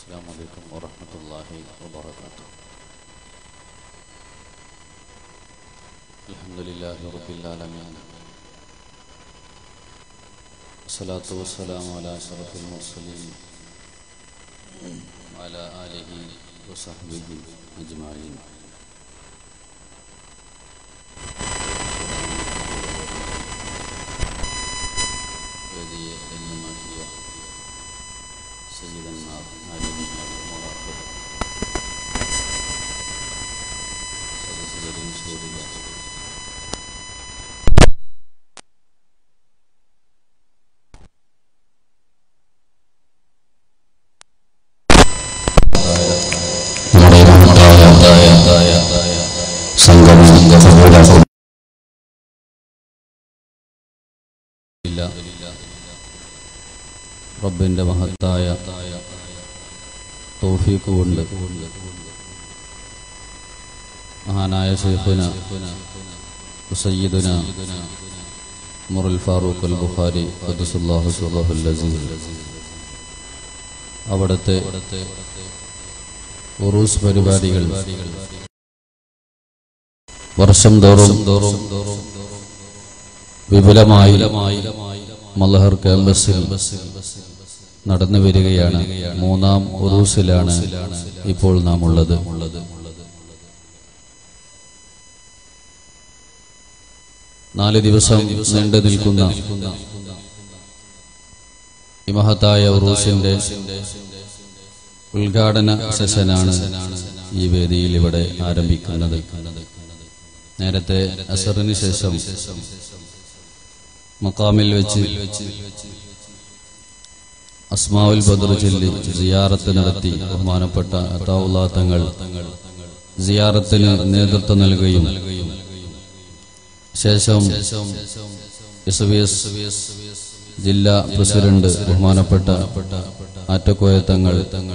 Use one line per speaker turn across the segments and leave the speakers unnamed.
السلام عليكم ورحمة الله وبركاته الحمد لله رب العالمين الصلاة والسلام على أشرف المرسلين وعلى آله وصحبه أجمعين വേദിയെ ധന്യമാക്കിയ സയ്യിദന്മാർ ആലിമീങ്ങൾ ഉമറാക്കൾ സദസ്സുകളിൽ സൂര്യ
നമ്മുടെ മഹത്തായ സംഘം സംഘം
ഇല്ല റബ്ബിന്റെ മഹത്തായ തൗഫീഖ് കൊണ്ട് മഹാനായ ഷെയ്ഖുന സയ്യിദുന മുറുൽ ഫാറൂഖ് അൽ ബുഖാരി ഖദ്ദസുല്ലാഹു സുബ്ഹാനഹുൽ അസീസ് അവിടുത്തെ ഉറൂസ് പരിപാടികൾ വർഷം തോറും തോറും വിപുലമായി മലഹർ ക്യാമ്പസിൽ നടന്നു വരികയാണ് മൂന്നാം ഉറൂസിലാണ് ഇപ്പോൾ നാം ഉള്ളത് നാല് ദിവസം നീണ്ടു നിൽക്കുന്ന ഈ മഹത്തായ ഉറൂസിന്റെ ഉദ്ഘാടന സെഷനാണ് ഈ വേദിയിൽ ഇവിടെ ആരംഭിക്കുന്നത് നേരത്തെ അസറിന് ശേഷം മക്കാമിൽ വെച്ച് അസ്മാവുൽ ബദർ ചൊല്ലി സിയാറത്ത് നടത്തി ബഹുമാനപ്പെട്ട അത്താവുല്ലാ തങ്ങൾ സിയാറത്തിന് നേതൃത്വം നൽകുകയും ശേഷം എസ് വി എസ് ജില്ലാ പ്രസിഡന്റ് ബഹുമാനപ്പെട്ട ആറ്റക്കോയ തങ്ങൾ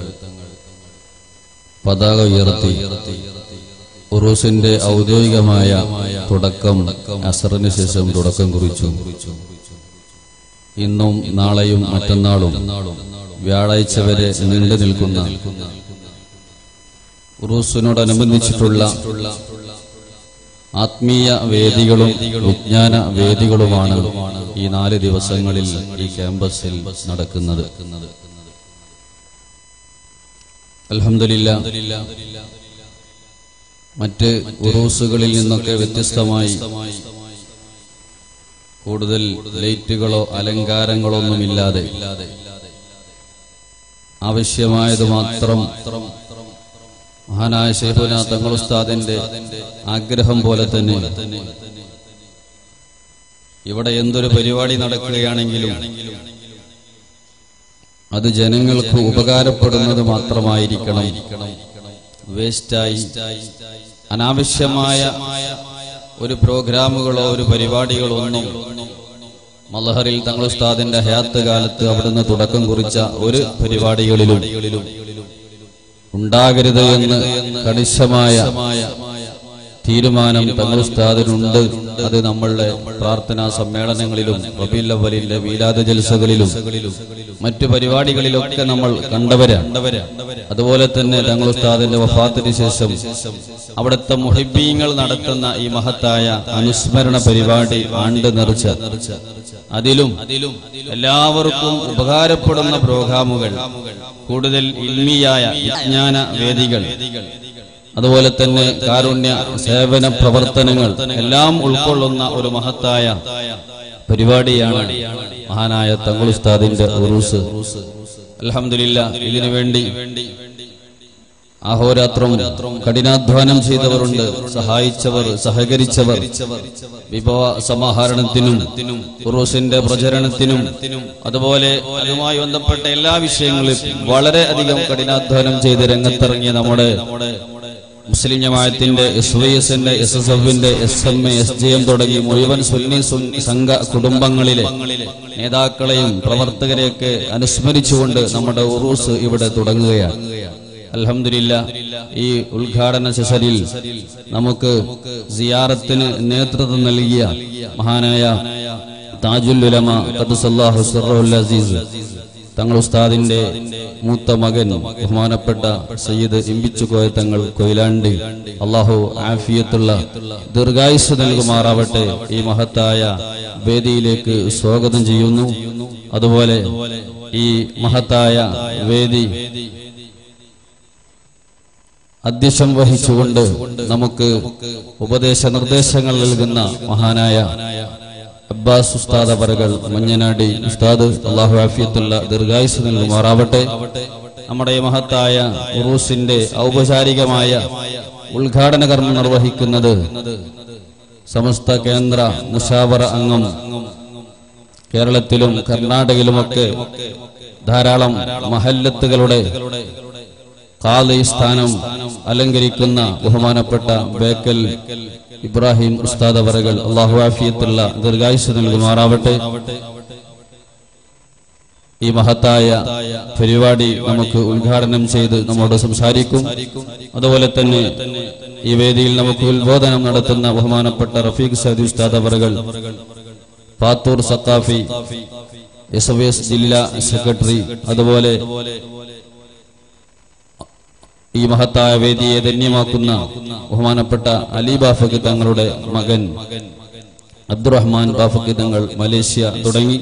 പതാക ഉയർത്തി ഉറൂസിന്റെ ഔദ്യോഗികമായ തുടക്കം അസറിന് ശേഷം തുടക്കം കുറിച്ചു ഇന്നും നാളെയും മറ്റന്നാളും വ്യാഴാഴ്ച വരെ നീണ്ടു നിൽക്കുന്ന ഉറൂസിനോടനുബന്ധിച്ചിട്ടുള്ള ആത്മീയ വേദികളും വിജ്ഞാന വേദികളുമാണ് ഈ നാല് ദിവസങ്ങളിൽ ഈ ക്യാമ്പസിൽ നടക്കുന്നത് അൽഹംദുലില്ല മറ്റ് ഉറൂസുകളിൽ നിന്നൊക്കെ വ്യത്യസ്തമായി കൂടുതൽ ലൈറ്റുകളോ അലങ്കാരങ്ങളോ ഒന്നുമില്ലാതെ ആവശ്യമായത് മാത്രം മഹാനായ ഷെയ്ഖുന തങ്ങൾ ഉസ്താദിന്റെ ആഗ്രഹം പോലെ തന്നെ ഇവിടെ എന്തൊരു പരിപാടി നടക്കുകയാണെങ്കിലും അത് ജനങ്ങൾക്ക് ഉപകാരപ്പെടുന്നത് മാത്രമായിരിക്കണം വേസ്റ്റായി അനാവശ്യമായ ഒരു പ്രോഗ്രാമുകളോ ഒരു പരിപാടികളോ ഒന്നും മലഹറിൽ തങ്ങൾ ഉസ്താദിന്റെ ഹയാത്ത് കാലത്ത് അവിടുന്ന് തുടക്കം കുറിച്ച ഒരു പരിപാടികളിലും ഉണ്ടാകരുത് എന്ന് കണിശമായ തീരുമാനം തങ്ങൾ ഉസ്താദിനുണ്ട് അത് നമ്മളുടെ പ്രാർത്ഥനാ സമ്മേളനങ്ങളിലും റബീല്ലവലിന്റെ വീലാദ ജൽസകളിലും മറ്റു പരിപാടികളിലൊക്കെ നമ്മൾ കണ്ടവരാണ് അതുപോലെ തന്നെ തങ്ങൾ ഉസ്താദിന്റെ വഫാത്തിന് ശേഷം അവിടുത്തെ മുഹിബീങ്ങൾ നടത്തുന്ന ഈ മഹത്തായ അനുസ്മരണ പരിപാടി ആണ്ട് നിറച്ച അതിലും എല്ലാവർക്കും ഉപകാരപ്പെടുന്ന പ്രോഗ്രാമുകൾ കൂടുതൽ ഇൽമിയായ വിജ്ഞാന വേദികൾ അതുപോലെ തന്നെ കാരുണ്യ സേവന പ്രവർത്തനങ്ങൾ എല്ലാം ഉൾക്കൊള്ളുന്ന ഒരു മഹത്തായ പരിപാടിയാണ് മഹാനായ തങ്ങളുസ്താദിന്റെ ഉറൂസ് അലഹമില്ല ഇതിനു വേണ്ടി അഹോരാത്രം കഠിനാധ്വാനം ചെയ്തവരുണ്ട് സഹായിച്ചവർ സഹകരിച്ചവർ വിഭവ സമാഹരണത്തിനും ഉറൂസിന്റെ പ്രചരണത്തിനും അതുപോലെ അതുമായി ബന്ധപ്പെട്ട എല്ലാ വിഷയങ്ങളിലും വളരെ അധികം കഠിനാധ്വാനം ചെയ്ത് രംഗത്തിറങ്ങിയ നമ്മുടെ മുസ്ലിം ജമാഅത്തിന്റെ എസ് വൈ എസിന്റെ എസ് എസ് എഫിന്റെ S M A S G M തുടങ്ങി മുഴുവൻ സുന്നി സുൻ- സംഘ കുടുംബങ്ങളിലെ നേതാക്കളെയും പ്രവർത്തകരെയൊക്കെ അനുസ്മരിച്ചുകൊണ്ട് നമ്മുടെ ഉറൂസ് ഇവിടെ തുടങ്ങുകയാണ് അൽഹംദുലില്ല ഈ ഉദ്ഘാടന സെഷനിൽ നമുക്ക് സിയാറത്തിന് നേതൃത്വം നൽകിയ മഹാനായ താജുൽ ഉലമ ഖദ്ദസല്ലാഹു സിർറുൽ അസീസ് തങ്ങൾ ഉസ്താദിന്റെ മൂത്ത മകൻ ബഹുമാനപ്പെട്ട സയ്യിദ് ഇമ്പിച്ചുകോയ തങ്ങൾ കൊയിലാണ്ടി അള്ളാഹു ആഫിയത്തുള്ള ദീർഘായുസ് നൽകുമാറാവട്ടെ ഈ മഹത്തായ വേദിയിലേക്ക് സ്വാഗതം ചെയ്യുന്നു അതുപോലെ ഈ മഹത്തായ വേദി അധ്യക്ഷം വഹിച്ചുകൊണ്ട് നമുക്ക് ഉപദേശ നിർദ്ദേശങ്ങൾ നൽകുന്ന മഹാനായ അബ്ബാസ് ഉസ്താദ് അവറുകൾ മഞ്ഞനാടി ഉസ്താദ് അള്ളാഹു ആഫിയത്തുള്ള ദീർഘായുസ് നൽകുമാറാവട്ടെ നമ്മുടെ ഈ മഹത്തായ ഉറൂസിന്റെ ഔപചാരികമായ ഉദ്ഘാടന കർമ്മം നിർവഹിക്കുന്നത് സമസ്ത കേന്ദ്ര മുഷാവറ അംഗം കേരളത്തിലും കർണാടകയിലുമൊക്കെ ധാരാളം മഹല്ലത്തുകളുടെ കാലി സ്ഥാനം അലങ്കരിക്കുന്ന ബഹുമാനപ്പെട്ട ബേക്കൽ ഇബ്രാഹിം ഉസ്താദ് അവറുകൾ അള്ളാഹു ആഫിയത്തുള്ള ദീർഘായുസ് നൽകുമാറാവട്ടെ ഈ മഹത്തായ പരിപാടി നമുക്ക് ഉദ്ഘാടനം ചെയ്ത് നമ്മോട് സംസാരിക്കും അതുപോലെ തന്നെ ഈ വേദിയിൽ നമുക്ക് ഉദ്ബോധനം നടത്തുന്ന ബഹുമാനപ്പെട്ട റഫീഖ് സദി ഉസ്താദ് അവറുകൾ Pathur Saqafi S F S ജില്ലാ സെക്രട്ടറി അതുപോലെ ഈ മഹത്തായ വേദിയെ ധന്യമാക്കുന്ന ബഹുമാനപ്പെട്ട അലി ബാഫക്ക് തങ്ങളുടെ മകൻ അബ്ദുറഹ്മാൻ ബാഫക്ക് തങ്ങൾ മലേഷ്യ തുടങ്ങി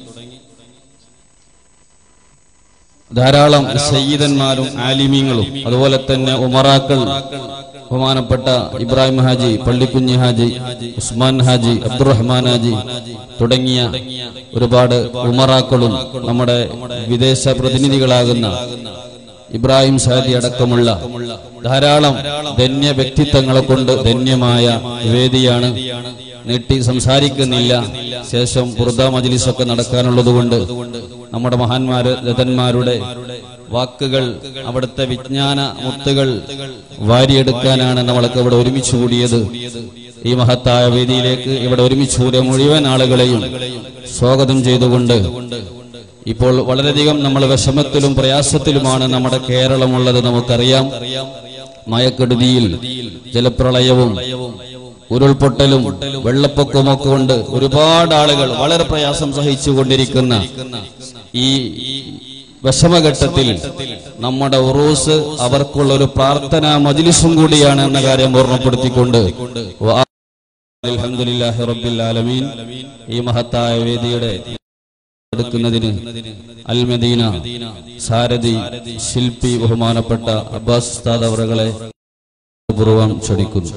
ധാരാളം സയ്യിദന്മാരും ആലിമീങ്ങളും അതുപോലെ തന്നെ ഉമറാക്കൾ ബഹുമാനപ്പെട്ട ഇബ്രാഹിം ഹാജി പള്ളിക്കുഞ്ഞി ഹാജി ഉസ്മാൻ ഹാജി അബ്ദുറഹ്മാൻ ഹാജി തുടങ്ങിയ ഒരുപാട് ഉമറാക്കളും നമ്മുടെ വിദേശ പ്രതിനിധികളാകുന്ന ഇബ്രാഹിം സാദി അടക്കമുള്ള ധാരാളം ധന്യ വ്യക്തിത്വങ്ങളെ കൊണ്ട് ധന്യമായ വേദിയാണ് നീട്ടി സംസാരിക്കുന്നില്ല ശേഷം ബുർദ മജ്ലിസൊക്കെ നടക്കാനുള്ളതുകൊണ്ട് നമ്മുടെ മഹാന്മാര് രഥന്മാരുടെ വാക്കുകൾ അവിടുത്തെ വിജ്ഞാന മുത്തുകൾ വാരിയെടുക്കാനാണ് നമ്മളൊക്കെ ഇവിടെ ഒരുമിച്ച് കൂടിയത് ഈ മഹത്തായ വേദിയിലേക്ക് ഇവിടെ ഒരുമിച്ച് കൂടിയ മുഴുവൻ ആളുകളെയും സ്വാഗതം ചെയ്തുകൊണ്ട് ഇപ്പോൾ വളരെയധികം നമ്മൾ വിഷമത്തിലും പ്രയാസത്തിലുമാണ് നമ്മുടെ കേരളമുള്ളത് നമുക്കറിയാം മയക്കെടുതിയിൽ ജലപ്രളയവും ഉരുൾപൊട്ടലും വെള്ളപ്പൊക്കവും ഒക്കെ കൊണ്ട് ഒരുപാട് ആളുകൾ വളരെ പ്രയാസം സഹിച്ചുകൊണ്ടിരിക്കുന്ന ഈ വിഷമഘട്ടത്തിൽ നമ്മുടെ ഉറൂസ് അവർക്കുള്ള ഒരു പ്രാർത്ഥനാ മജിലിസും കൂടിയാണ് എന്ന കാര്യം ഓർമ്മപ്പെടുത്തിക്കൊണ്ട് വാ- അൽഹംദുലില്ലാഹി റബ്ബിൽ ആലമീൻ ഈ മഹത്തായ വേദിയുടെ എടുക്കുന്നതിന് അൽമദീന സാരഥി ശില്പി ബഹുമാനപ്പെട്ട അബ്ബാസ് ഉസ്താദ് അവറുകളെ പൂർവം ക്ഷണിക്കുന്നു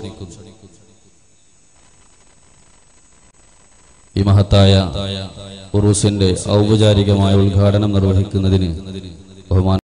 ഈ മഹത്തായ ഉറൂസിന്റെ ഔപചാരികമായ ഉദ്ഘാടനം നിർവഹിക്കുന്നതിന് ബഹുമാന